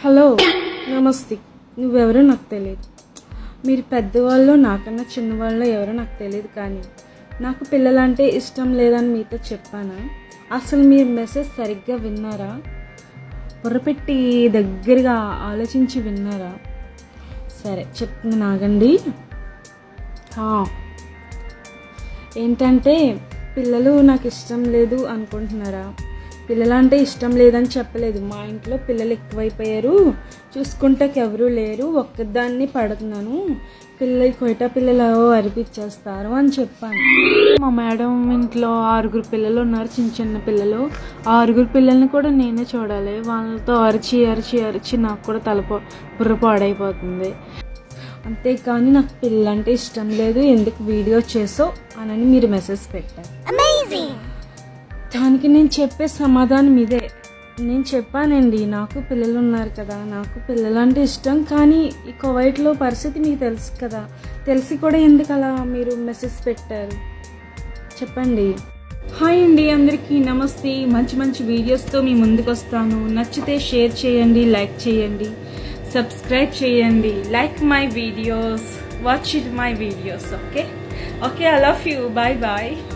Hello నమస్తే నువ్వెవరో నాకు తెలియదు మీరు పెద్దవాళ్ళు నాకన్నా చిన్నవాళ్ళు ఎవరో నాకు తెలియదు కానీ నాకు పిల్లలంటే ఇష్టం లేదని మీతో చెప్పానా అసలు మీరు మెసేజ్ సరిగ్గా విన్నారా బుర్రపెట్టి దగ్గరగా ఆలోచించి విన్నారా సరే చెప్తుంది నాగండి హా. ఏంటంటే పిల్లలు నాకు ఇష్టం లేదు అనుకుంటున్నారా పిల్లలంటే ఇష్టం లేదని చెప్పలేదు మా ఇంట్లో పిల్లలు ఎక్కువైపోయారు చూసుకుంటే ఎవరూ లేరు ఒక్కదాన్ని పడుతున్నాను పిల్లలు కొయిట పిల్లలు అరిపించేస్తారు అని చెప్పాను మా మేడం ఇంట్లో ఆరుగురు పిల్లలు ఉన్నారు చిన్న చిన్న పిల్లలు ఆ ఆరుగురు పిల్లల్ని కూడా నేనే చూడాలి వాళ్ళతో అరిచి అరిచి అరిచి నాకు కూడా తలపో బుర్ర పాడైపోతుంది అంతేకాని నాకు పిల్లంటే ఇష్టం లేదు ఎందుకు వీడియో చేసో అని మీరు మెసేజ్ పెట్టారు దానికి నేను చెప్పే సమాధానం ఇదే నేను చెప్పానండి నాకు పిల్లలు ఉన్నారు కదా నాకు పిల్లలంటే ఇష్టం కానీ ఈ కువైట్లో పరిస్థితి మీకు తెలుసు కదా తెలిసి కూడా ఎందుకు అలా మీరు మెసేజ్ పెట్టారు చెప్పండి హాయ్ అండి అందరికీ నమస్తే మంచి మంచి వీడియోస్తో మీ ముందుకు వస్తాను నచ్చితే షేర్ చేయండి లైక్ చేయండి సబ్స్క్రైబ్ చేయండి like my videos watch it my videos okay okay I love you bye bye